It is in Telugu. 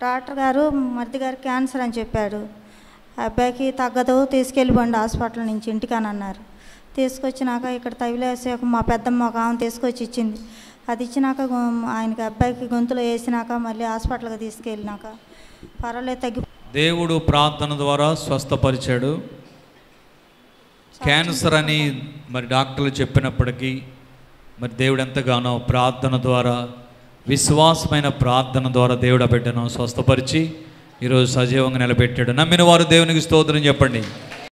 డాక్టర్ గారు మరిది గారు క్యాన్సర్ అని చెప్పాడు ఆ అబ్బాయికి తగ్గదు తీసుకెళ్ళిపోండి హాస్పిటల్ నుంచి ఇంటికని అన్నారు తీసుకొచ్చినాక ఇక్కడ తవిలేసాక మా పెద్దమ్మ ఒక ఆమె తీసుకొచ్చి ఇచ్చింది అది ఇచ్చినాక గొ- ఆయనకి అబ్బాయికి గొంతులో వేసినాక మళ్ళీ హాస్పిటల్కి తీసుకెళ్ళినాక పర్వాలేదు తగ్గి దేవుడు ప్రార్థన ద్వారా స్వస్థపరిచాడు క్యాన్సర్ అని మరి డాక్టర్లు చెప్పినప్పటికీ మరి దేవుడు ఎంతగానో ప్రార్థన ద్వారా విశ్వాసమైన ప్రార్థన ద్వారా దేవుడు ఆ బిడ్డను స్వస్థపరిచి ఈరోజు సజీవంగా నిలబెట్టాడు నమ్మిన వారు దేవునికి స్తోత్రం చెప్పండి